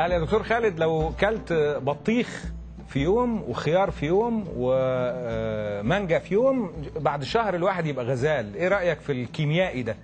قال يا دكتور خالد لو كلت بطيخ في يوم وخيار في يوم ومانجا في يوم بعد شهر الواحد يبقى غزال ايه رأيك في الكيميائي ده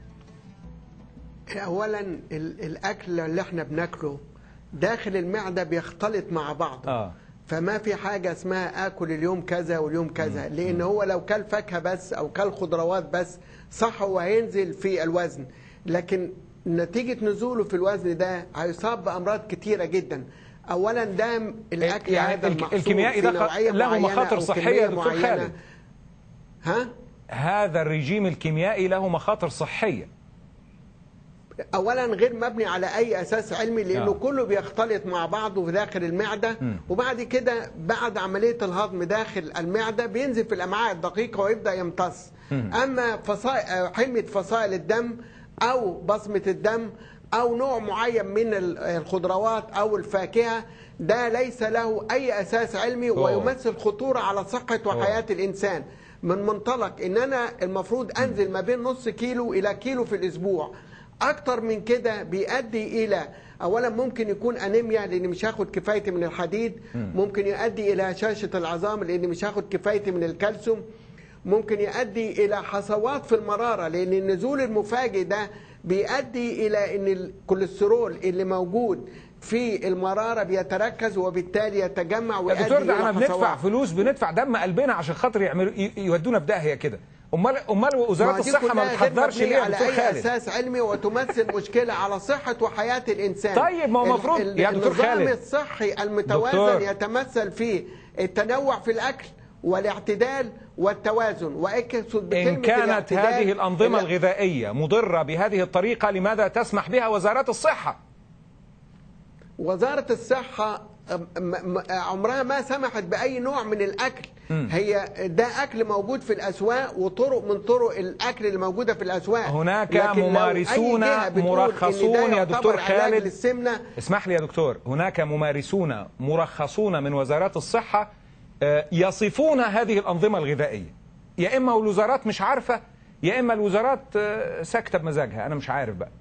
اولا ال- الاكل اللي احنا بناكله داخل المعده بيختلط مع بعضه اه فما في حاجه اسمها اكل اليوم كذا واليوم كذا لان هو لو كل فاكهه بس او كل خضروات بس صح هو هينزل في الوزن لكن نتيجه نزوله في الوزن ده هيصاب بامراض كتيره جدا اولا ده الاكل يعني هذا الك- المحصور الكيميائي في ده خ- نوعية له معينة مخاطر أو صحية كمية يا دكتور معينة. خالد. ها هذا الرجيم الكيميائي له مخاطر صحية اولا غير مبني على اي اساس علمي لانه آه. كله بيختلط مع بعضه في داخل المعده وبعد كده بعد عمليه الهضم داخل المعده بينزل في الامعاء الدقيقه ويبدا يمتص اما فصائل حميه فصائل الدم او بصمه الدم او نوع معين من ال- الخضروات او الفاكهه ده ليس له اي اساس علمي أوه. ويمثل خطوره على صحه وحياه الانسان من منطلق ان انا المفروض انزل ما بين نص كيلو الى كيلو في الاسبوع اكتر من كده بيؤدي الى اولا ممكن يكون انيميا لاني مش هاخد كفايتي من الحديد ممكن يؤدي الى هشاشه العظام لاني مش هاخد كفايتي من الكالسيوم ممكن يؤدي الى حصوات في المراره لان النزول المفاجئ ده بيؤدي الى ان الكوليسترول اللي موجود في المراره بيتركز وبالتالي يتجمع يا ويؤدي دكتور ده الى انا بندفع حصوات فلوس بندفع دم قلبنا عشان خاطر يعملوا ي- يودونا في داهية كده امال امال وزارة ما دي الصحة ما كلها غير بتحذرش مبنية ليه يا على دكتور اي خالد اساس علمي وتمثل مشكله على صحه وحياه الانسان طيب، ما هو ال- مفروض- ال- يا دكتور النظام خالد. الصحي المتوازن دكتور. يتمثل في التنوع في الاكل والاعتدال والتوازن واقصد بكلمه إن كانت الاعتدال هذه الأنظمة ال- الغذائية مضرة بهذه الطريقة لماذا تسمح بها وزارة الصحة؟ وزارة الصحة م- م- عمرها ما سمحت بأي نوع من الأكل هي ده أكل موجود في الأسواق وطرق من طرق الأكل اللي موجودة في الأسواق هناك لكن لو أي ممارسون جهة بتقول إن ده مرخصون يا يعتبر دكتور علاج خالد. للسمنة اسمح لي يا دكتور هناك ممارسون مرخصون من وزارات الصحة آه، يصفون هذه الأنظمة الغذائية يا إما الوزارات مش عارفة يا إما الوزارات آه، ساكتة بمزاجها أنا مش عارف بقى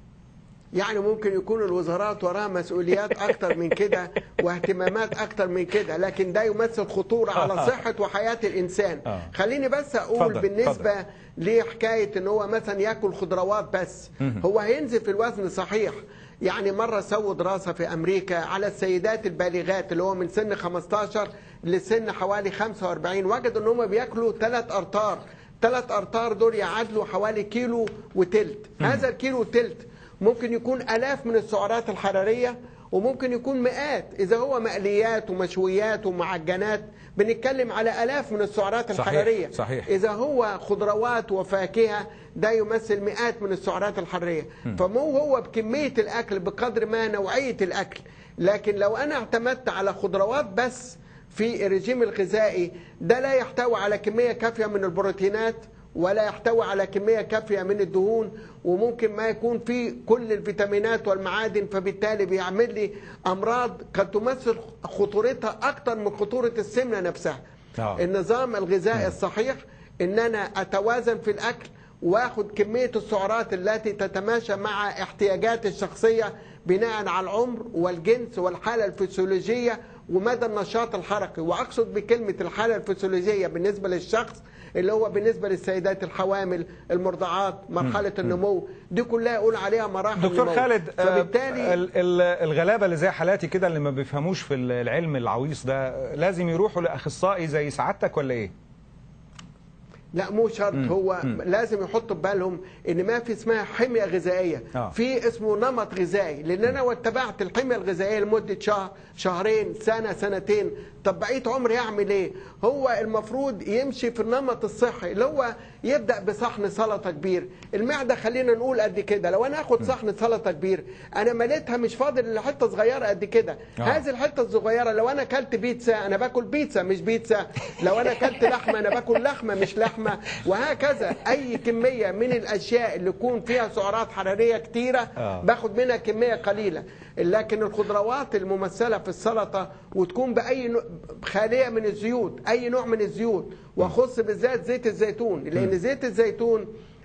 يعني ممكن يكون الوزارات وراها مسؤوليات أكتر من كده واهتمامات أكتر من كده لكن ده يمثل خطورة على صحة وحياة الإنسان آه. خليني بس أقول اتفضل، بالنسبة لحكاية إن هو مثلا ياكل خضروات بس هو هينزل في الوزن صحيح يعني مرة سووا دراسة في أمريكا على السيدات البالغات اللي هو من سن 15 لسن حوالي 45 وجدوا إن هم بياكلوا ثلاث أرطار ثلاث أرطار دول يعادلوا حوالي كيلو وتلت هذا الكيلو وتلت ممكن يكون آلاف من السعرات الحرارية وممكن يكون مئات إذا هو مقليات ومشويات ومعجنات بنتكلم على آلاف من السعرات صحيح، الحرارية صحيح. إذا هو خضروات وفاكهة ده يمثل مئات من السعرات الحرارية فمو هو بكمية الأكل بقدر ما نوعية الأكل لكن لو أنا اعتمدت على خضروات بس في الرجيم الغذائي ده لا يحتوي على كمية كافية من البروتينات ولا يحتوي على كمية كافية من الدهون وممكن ما يكون فيه كل الفيتامينات والمعادن فبالتالي بيعمل لي أمراض قد تمثل خطورتها أكثر من خطورة السمنة نفسها آه. النظام الغذائي الصحيح ان انا اتوازن في الاكل واخد كميه السعرات التي تتماشى مع احتياجاتي الشخصيه بناء على العمر والجنس والحاله الفسيولوجيه ومدى النشاط الحركي واقصد بكلمه الحاله الفسيولوجيه بالنسبه للشخص اللي هو بالنسبه للسيدات الحوامل المرضعات مرحله النمو دي كلها يقول عليها مراحل دكتور نمو. خالد آه، فبالتالي ال- ال- الغلابة اللي زي حالاتي كده اللي ما بيفهموش في العلم العويص ده آه، لازم يروحوا لأخصائي زي سعادتك ولا إيه؟ لا مو شرط هو لازم يحطوا ببالهم ان ما في اسمها حميه غذائيه آه. في اسمه نمط غذائي لان انا لو اتبعت الحميه الغذائيه لمده شهر شهرين سنه سنتين طب بقيت عمري اعمل ايه هو المفروض يمشي في النمط الصحي اللي هو يبدا بصحن سلطه كبير المعده خلينا نقول قد كده لو انا اخد صحن سلطه كبير انا مليتها مش فاضل الا حته صغيره قد كده آه. هذه الحته الصغيره لو انا اكلت بيتزا انا باكل بيتزا مش بيتزا لو انا اكلت لحمه انا باكل لحمه مش لحمه وهكذا اي كميه من الاشياء اللي يكون فيها سعرات حراريه كتيره آه. باخد منها كميه قليله لكن الخضروات الممثله في السلطه وتكون باي نوع خاليه من الزيوت اي نوع من الزيوت واخص بالذات زيت الزيتون لان زيت الزيتون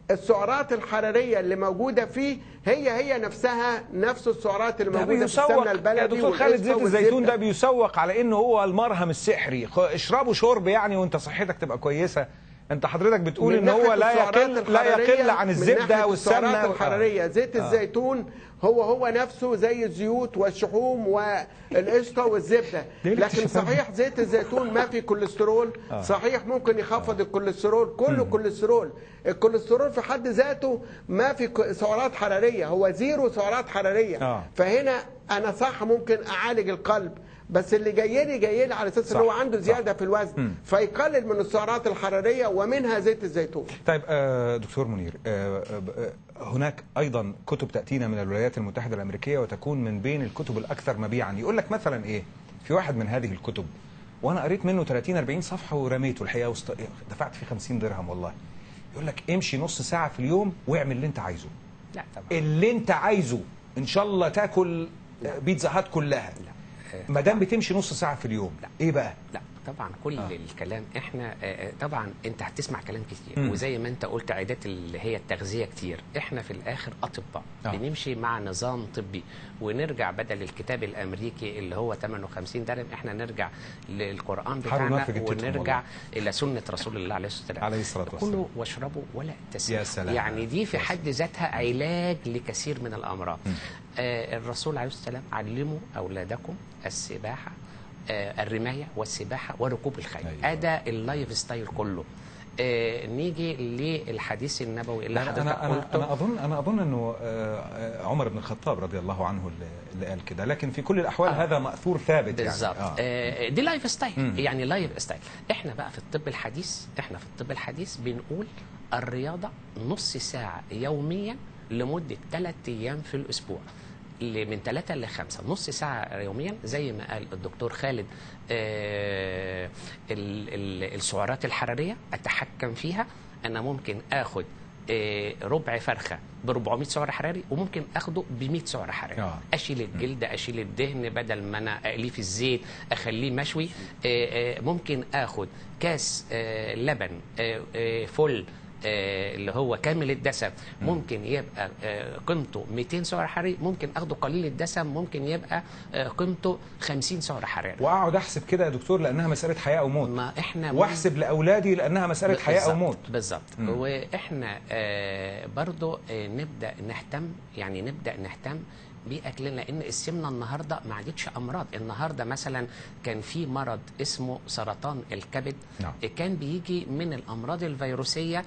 السعرات الحراريه اللي موجوده فيه هي هي نفسها نفس السعرات اللي ده موجوده في بيسوق السمنه يا البلدي دكتور خالد والقشطة زيت الزيتون والزبدة. ده بيسوق على انه هو المرهم السحري خ- اشربوا شرب يعني وانت صحتك تبقى كويسه انت حضرتك بتقول من ان هو ناحية لا السعرات يقل لا الحرارية- يقل عن من الزبده ناحية والسمنه السعرات و- الحراريه زيت الزيتون هو هو نفسه زي الزيوت والشحوم والقشطه والزبده ليه لكن الاكتشافات دي؟ صحيح زيت الزيتون ما في كوليسترول صحيح ممكن يخفض الكوليسترول كله كوليسترول الكوليسترول في حد ذاته ما في ك- سعرات حراريه هو زيرو سعرات حراريه آه. فهنا انا صح ممكن اعالج القلب بس اللي جاي لي جاي لي على اساس ان صح، هو عنده صح. زياده في الوزن فيقلل من السعرات الحراريه ومنها زيت الزيتون طيب آه، دكتور منير آه، آه، هناك ايضا كتب تاتينا من الولايات المتحده الامريكيه وتكون من بين الكتب الاكثر مبيعا يقول لك مثلا ايه في واحد من هذه الكتب وانا قريت منه 30 40 صفحه ورميته الحقيقه وست... دفعت فيه 50 درهم والله يقول لك امشي نص ساعه في اليوم واعمل اللي انت عايزه لا طبعا اللي انت عايزه ان شاء الله تاكل آه، بيتزا هات كلها ما دام بتمشي نص ساعه في اليوم لا. ايه بقى لا طبعا كل آه. الكلام احنا آه، آه، طبعا انت هتسمع كلام كتير مم. وزي ما انت قلت عادات اللي هي التغذيه كتير احنا في الاخر اطباء آه. آه. بنمشي مع نظام طبي ونرجع بدل الكتاب الامريكي اللي هو 58 درهم احنا نرجع للقران حاول بتاعنا نوافق التتر ونرجع والله. الى سنه رسول الله عليه الصلاه والسلام عليه الصلاة والسلام. كلوا واشربوا ولا تسرفوا يا سلام. يعني دي في يا حد ذاتها علاج لكثير من الامراض آه الرسول عليه الصلاه والسلام علموا اولادكم السباحه آه الرمايه والسباحه وركوب الخيل أيوة. أيوة. ده اللايف ستايل كله آه نيجي للحديث النبوي اللي لا، حضرتك انا انا قلته انا اظن انا اظن انه آه، آه، عمر بن الخطاب رضي الله عنه اللي, اللي قال كده لكن في كل الاحوال آه. هذا ماثور ثابت بالظبط يعني آه. دي لايف ستايل مم. يعني لايف ستايل احنا بقى في الطب الحديث احنا في الطب الحديث بنقول الرياضه نص ساعه يوميا لمده ثلاث ايام في الاسبوع ل- من ثلاثة لخمسة نص ساعة يوميا زي ما قال الدكتور خالد آه ال- ال- السعرات الحرارية أتحكم فيها أنا ممكن آخد آه ربع فرخة ب 400 سعر حراري وممكن اخده ب 100 سعر حراري آه. اشيل الجلد اشيل الدهن بدل ما انا اقليه في الزيت اخليه مشوي آه، آه، ممكن اخد كاس آه، لبن آه، آه، فل آه، اللي هو كامل الدسم ممكن يبقى آه، قيمته 200 سعر حراري ممكن اخده قليل الدسم ممكن يبقى آه، قيمته 50 سعر حراري واقعد احسب كده يا دكتور لانها مساله حياه او موت ما احنا واحسب لاولادي لانها مساله حياه او بالظبط- موت بالظبط مم. واحنا آه برضو آه نبدا نهتم يعني نبدا نهتم باكلنا لان السمنه النهارده ما عادتش امراض النهارده مثلا كان في مرض اسمه سرطان الكبد نعم. آه، كان بيجي من الامراض الفيروسيه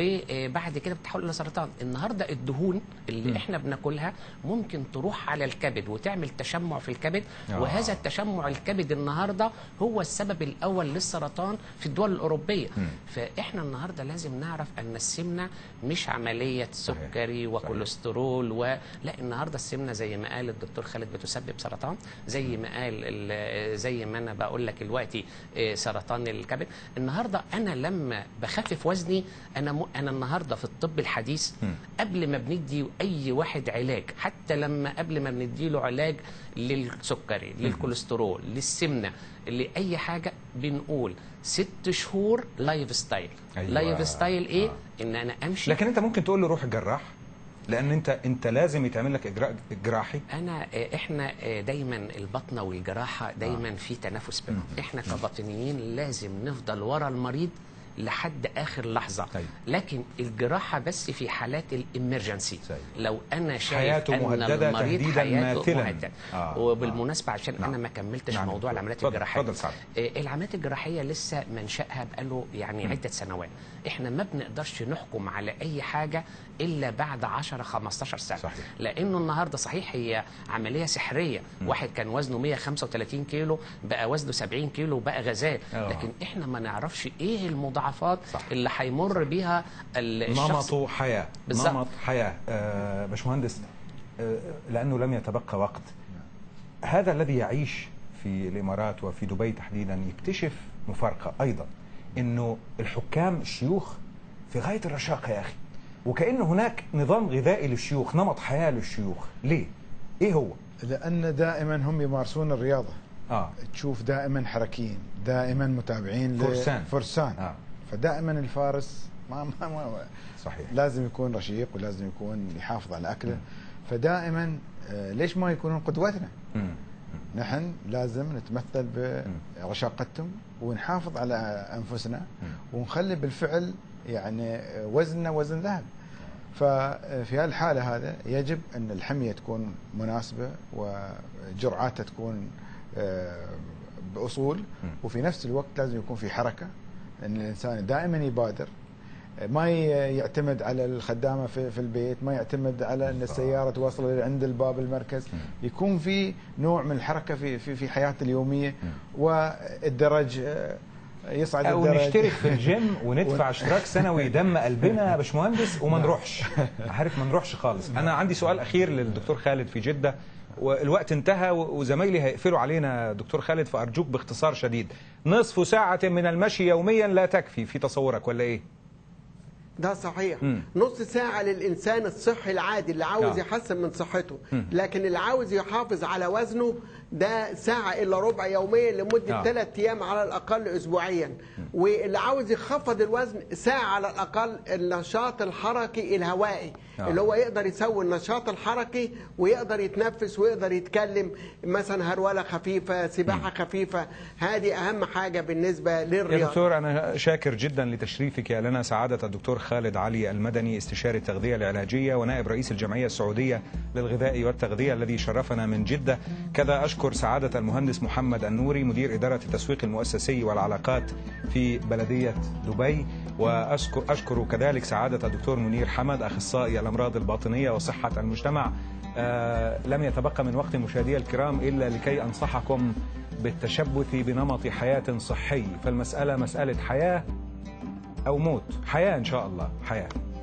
وبعد كده بتحول الى سرطان النهارده الدهون اللي مم. احنا بناكلها ممكن تروح على الكبد وتعمل تشمع في الكبد آه. وهذا التشمع الكبد النهارده هو السبب الاول للسرطان في الدول الاوروبيه مم. فاحنا النهارده لازم نعرف ان السمنه مش عمليه صحيح. سكري وكوليسترول و... لا النهارده السمنه زي ما قال الدكتور خالد بتسبب سرطان زي ما قال ال- زي ما انا بقول لك دلوقتي آه، سرطان الكبد النهارده انا لما بخفف وزني انا م... انا النهارده في الطب الحديث مم. قبل ما بندي اي واحد علاج حتى لما قبل ما بنديله علاج للسكري للكوليسترول للسمنه لاي حاجه بنقول ست شهور لايف ستايل أيوة. لايف ستايل ايه آه. ان انا امشي لكن انت ممكن تقول له روح الجراح لان انت انت لازم يتعمل لك اجراء جراحي انا آه، احنا آه، دايما البطنه والجراحه دايما في تنافس بينهم احنا كباطنيين لازم نفضل ورا المريض لحد اخر لحظه طيب. لكن الجراحه بس في حالات الامرجنسي طيب. لو انا شايف حياته ان مهددة المريض تهديداً حياته ماثلاً. مهددة. آه، وبالمناسبه عشان نعم. انا ما كملتش نعم، موضوع اتفضل. العمليات اتفضل، الجراحيه اتفضل سعد. آه، العمليات الجراحيه لسه منشأها بقاله يعني عده سنوات احنا ما بنقدرش نحكم على اي حاجه الا بعد 10 15 سنه صحيح. لانه النهارده صحيح هي عمليه سحريه واحد كان وزنه 135 كيلو بقى وزنه 70 كيلو بقى غزال آه. لكن احنا ما نعرفش ايه المضاعفات صح. اللي هيمر بيها ال- الشخص نمط حياه بالظبط. نمط حياه آه باشمهندس آه لانه لم يتبقى وقت هذا الذي يعيش في الامارات وفي دبي تحديدا يكتشف مفارقه ايضا انه الحكام الشيوخ في غايه الرشاقه يا اخي وكأن هناك نظام غذائي للشيوخ نمط حياه للشيوخ ليه ايه هو لان دائما هم يمارسون الرياضه اه تشوف دائما حركيين دائما متابعين فرسان. فرسان آه. فدائما الفارس ما ما, ما صحيح لازم يكون رشيق ولازم يكون يحافظ على اكله فدائما آه، ليش ما يكونون قدوتنا؟ مم. نحن لازم نتمثل برشاقتهم ونحافظ على انفسنا ونخلي بالفعل يعني وزننا وزن ذهب. ففي هالحاله هذا يجب ان الحميه تكون مناسبه وجرعاتها تكون آه، باصول وفي نفس الوقت لازم يكون في حركه ان الانسان دائما يبادر ما ي- يعتمد على الخدامه في, في البيت ما يعتمد على ان السياره توصل عند الباب المركز يكون في نوع من الحركه في في في حياته اليوميه والدرج آه، يصعد او الدرج نشترك في الجيم وندفع اشتراك سنوي دم قلبنا يا باشمهندس وما نروحش عارف ما نروحش خالص انا عندي سؤال اخير للدكتور خالد في جده والوقت انتهى و- وزمايلي هيقفلوا علينا دكتور خالد فارجوك باختصار شديد نصف ساعه من المشي يوميا لا تكفي في تصورك ولا ايه ده صحيح مم. نص ساعة للإنسان الصحي العادي اللي عاوز آه. يحسن من صحته لكن اللي عاوز يحافظ على وزنه ده ساعة إلا ربع يوميا لمدة آه. ثلاث أيام على الأقل أسبوعيا واللي عاوز يخفض الوزن ساعة على الأقل النشاط الحركي الهوائي آه. اللي هو يقدر يسوي النشاط الحركي ويقدر يتنفس ويقدر يتكلم مثلا هرولة خفيفة سباحة خفيفة هذه أهم حاجة بالنسبة يا للرياضة دكتور أنا شاكر جدا لتشريفك لنا سعادة الدكتور خالد علي المدني استشاري التغذية العلاجية ونائب رئيس الجمعية السعودية للغذاء والتغذية الذي شرفنا من جدة كذا أشكر سعادة المهندس محمد النوري مدير إدارة التسويق المؤسسي والعلاقات في بلدية دبي وأشكر أشكر كذلك سعادة الدكتور منير حمد أخصائي الأمراض الباطنية وصحة المجتمع آه لم يتبقى من وقت مشاهدي الكرام إلا لكي أنصحكم بالتشبث بنمط حياة صحي فالمسألة مسألة حياة أو موت حياة إن شاء الله حياة